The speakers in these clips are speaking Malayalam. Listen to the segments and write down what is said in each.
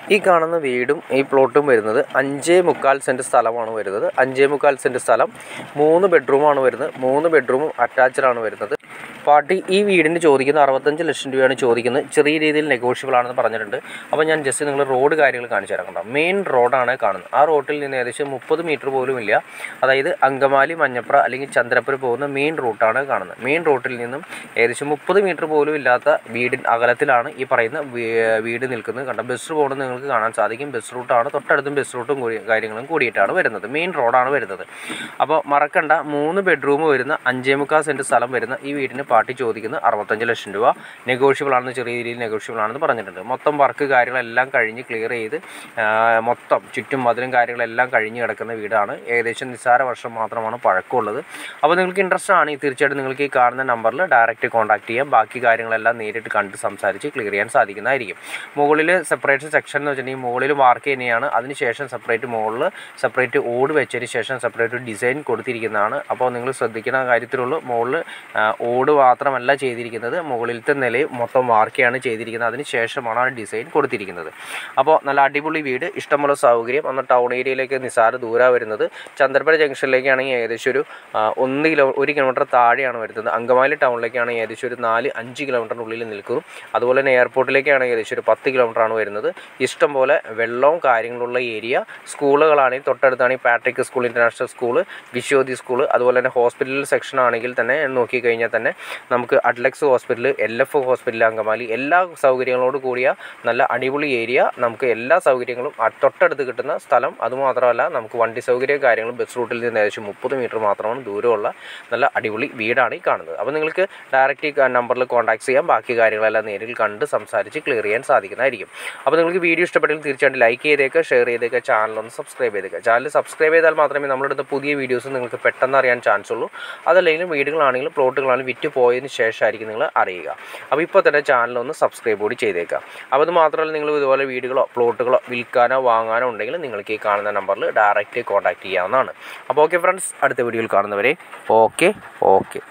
ഈ കാണുന്ന വീടും ഈ പ്ലോട്ടും വരുന്നത് അഞ്ചേ മുക്കാൽ സെൻറ്റ് സ്ഥലമാണ് വരുന്നത് അഞ്ചേ മുക്കാൽ സെൻറ്റ് സ്ഥലം മൂന്ന് ബെഡ്റൂമാണ് വരുന്നത് മൂന്ന് ബെഡ്റൂമും അറ്റാച്ച്ഡ് ആണ് വരുന്നത് പാർട്ടി ഈ വീടിന് ചോദിക്കുന്ന അറുപത്തഞ്ച് ലക്ഷം രൂപയാണ് ചോദിക്കുന്നത് ചെറിയ രീതിയിൽ നെഗോഷ്യബിൾ ആണെന്ന് പറഞ്ഞിട്ടുണ്ട് അപ്പോൾ ഞാൻ ജസ്റ്റ് നിങ്ങൾ റോഡ് കാര്യങ്ങൾ കാണിച്ചു തരാം കണ്ടോ മെയിൻ റോഡാണ് കാണുന്നത് ആ റോഡിൽ നിന്ന് ഏകദേശം മുപ്പത് മീറ്റർ പോലും ഇല്ല അതായത് അങ്കമാലി മഞ്ഞപ്ര അല്ലെങ്കിൽ ചന്ദ്രപ്പുര പോകുന്ന മെയിൻ റൂട്ടാണ് കാണുന്നത് മെയിൻ റോട്ടിൽ നിന്നും ഏകദേശം മുപ്പത് മീറ്റർ പോലും ഇല്ലാത്ത വീടിൻ അകലത്തിലാണ് ഈ പറയുന്ന വീ- വീട് നിൽക്കുന്നത് കണ്ട ബസ് പോകുന്നത് നിങ്ങൾക്ക് കാണാൻ സാധിക്കും ബസ് റൂട്ടാണ് തൊട്ടടുത്തും ബസ് റൂട്ടും കൂടി കാര്യങ്ങളും കൂടിയിട്ടാണ് വരുന്നത് മെയിൻ റോഡാണ് വരുന്നത് അപ്പോൾ മറക്കണ്ട മൂന്ന് ബെഡ്റൂം വരുന്ന അഞ്ചേ മുക്കാൽ സെൻറ്റ് സ്ഥലം വരുന്ന ഈ വീടിന് പാർട്ടി ചോദിക്കുന്നത് അറുപത്തഞ്ച് ലക്ഷം രൂപ നെഗോഷ്യബിൾ ആണെന്ന് ചെറിയ രീതിയിൽ നെഗോഷ്യബിൾ ആണെന്ന് പറഞ്ഞിട്ടുണ്ട് മൊത്തം വർക്ക് കാര്യങ്ങളെല്ലാം കഴിഞ്ഞ് ക്ലിയർ ചെയ്ത് ആ, മൊത്തം ചുറ്റും മതിലും കാര്യങ്ങളെല്ലാം കഴിഞ്ഞ് കിടക്കുന്ന വീടാണ് ഏകദേശം നിസ്സാര വർഷം മാത്രമാണ് പഴക്കമുള്ളത് അപ്പോൾ നിങ്ങൾക്ക് ഇൻട്രസ്റ്റ് ആണ് തീർച്ചയായിട്ടും നിങ്ങൾക്ക് ഈ കാണുന്ന നമ്പറിൽ ഡയറക്റ്റ് കോൺടാക്ട് ചെയ്യാം ബാക്കി കാര്യങ്ങളെല്ലാം നേരിട്ട് കണ്ട് സംസാരിച്ച് ക്ലിയർ ചെയ്യാൻ സാധിക്കുന്നതായിരിക്കും മുകളിൽ സെപ്പറേറ്റ് സെക്ഷൻ എന്ന് വെച്ചിട്ടുണ്ടെങ്കിൽ മുകളിൽ മാർക്ക് തന്നെയാണ് അതിനുശേഷം സെപ്പറേറ്റ് മുകളിൽ സെപ്പറേറ്റ് ഓട് വെച്ചതിന് ശേഷം സെപ്പറേറ്റ് ഡിസൈൻ കൊടുത്തിരിക്കുന്നതാണ് അപ്പോൾ നിങ്ങൾ ശ്രദ്ധിക്കുന്ന കാര്യത്തിലുള്ളൂ മുകളിൽ ഓട് മാത്രമല്ല ചെയ്തിരിക്കുന്നത് മുകളിലത്തെ നിലയും മൊത്തം വാർക്കയാണ് ചെയ്തിരിക്കുന്നത് അതിന് ശേഷമാണ് ആ ഡിസൈൻ കൊടുത്തിരിക്കുന്നത് അപ്പോൾ നല്ല അടിപൊളി വീട് ഇഷ്ടംപോലെ സൗകര്യം ഒന്ന് ടൗൺ ഏരിയയിലേക്ക് നിസ്സാര ദൂരമാണ് വരുന്നത് ചന്ദ്രപ്പുര ജംഗ്ഷനിലേക്കാണെങ്കിൽ ഏകദേശം ഒരു ആ, ഒന്ന് കിലോ ഒരു കിലോമീറ്റർ താഴെയാണ് വരുന്നത് അങ്കമാലി ടൗണിലേക്കാണെങ്കിൽ ഏകദേശം ഒരു നാല് അഞ്ച് കിലോമീറ്ററിനുള്ളിൽ നിൽക്കും അതുപോലെ തന്നെ എയർപോർട്ടിലേക്കാണെങ്കിൽ ഏകദേശം ഒരു പത്ത് കിലോമീറ്റർ ആണ് വരുന്നത് ഇഷ്ടം പോലെ വെള്ളവും കാര്യങ്ങളുള്ള ഏരിയ സ്കൂളുകളാണെങ്കിൽ തൊട്ടടുത്താണെങ്കിൽ Patrick school international school Vishwathi school അതുപോലെ തന്നെ ഹോസ്പിറ്റൽ സെക്ഷൻ ആണെങ്കിൽ തന്നെ നോക്കിക്കഴിഞ്ഞാൽ തന്നെ നമുക്ക് Adlux hospital L F hospital Angamaly എല്ലാ സൗകര്യങ്ങളോട് കൂടിയ നല്ല അടിപൊളി ഏരിയ നമുക്ക് എല്ലാ സൗകര്യങ്ങളും അ- തൊട്ടടുത്ത് കിട്ടുന്ന സ്ഥലം അതുമാത്രമല്ല നമുക്ക് വണ്ടി സൗകര്യ കാര്യങ്ങളും ബസ് റൂട്ടിൽ നിന്ന് ഏകദേശം മുപ്പത് മീറ്റർ മാത്രമാണ് ദൂരമുള്ള നല്ല അടിപൊളി വീടാണ് ഈ കാണുന്നത് അപ്പോൾ നിങ്ങൾക്ക് ഡയറക്റ്റ് ഈ നമ്പറിൽ കോൺടാക്ട് ചെയ്യാം ബാക്കി കാര്യങ്ങളെല്ലാം നേരിൽ കണ്ട് സംസാരിച്ച് ക്ലിയർ ചെയ്യാൻ സാധിക്കുന്നതായിരിക്കും അപ്പോൾ നിങ്ങൾക്ക് വീഡിയോ ഇഷ്ടപ്പെട്ടെങ്കിൽ തീർച്ചയായിട്ടും ലൈക്ക് ചെയ്തേക്കുക ഷെയർ ചെയ്തേക്കുക ചാനലൊന്ന് സബ്സ്ക്രൈബ് ചെയ്തേക്കുക ചാനൽ സബ്സ്ക്രൈബ് ചെയ്താൽ മാത്രമേ നമ്മളെടുത്ത പുതിയ വീഡിയോസ് നിങ്ങൾക്ക് പെട്ടെന്ന് അറിയാൻ ചാൻസ് ഉള്ളൂ അതല്ലെങ്കിലും വീടുകളാണെങ്കിലും പ്ലോട്ടുകളാണെങ്കിലും വിറ്റ് പോയതിന് ശേഷമായിരിക്കും നിങ്ങൾ അറിയുക അപ്പോൾ ഇപ്പോൾ തന്നെ ചാനലൊന്ന് സബ്സ്ക്രൈബ് കൂടി ചെയ്തേക്കുക അപ്പോൾ അത് മാത്രമല്ല നിങ്ങൾ ഇതുപോലെ വീടുകളോ പ്ലോട്ടുകളോ വിൽക്കാനോ വാങ്ങാനോ ഉണ്ടെങ്കിൽ നിങ്ങൾക്ക് ഈ കാണുന്ന നമ്പറിൽ ഡയറക്റ്റ് കോൺടാക്ട് ചെയ്യാവുന്നതാണ് അപ്പോൾ ഓക്കെ ഫ്രണ്ട്സ് അടുത്ത വീഡിയോയിൽ കാണുന്നവരെ okay okay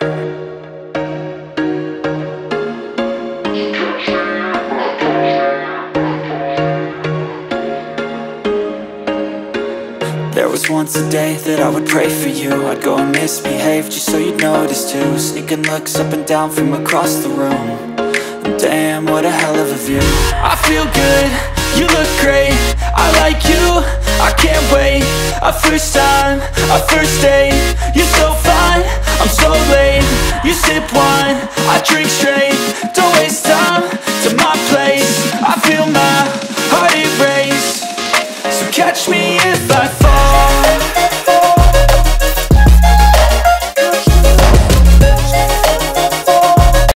There was once a day that I would pray for you I'd go and misbehave just so you'd notice too Sneaking looks up and down from across the room And damn, what a hell of a view I feel good, you look great I like you, I can't wait A first time, a first date You're so fine, I'm so late You sip wine, I drink straight Don't waste time to my place I feel my heart erase so catch me if I fall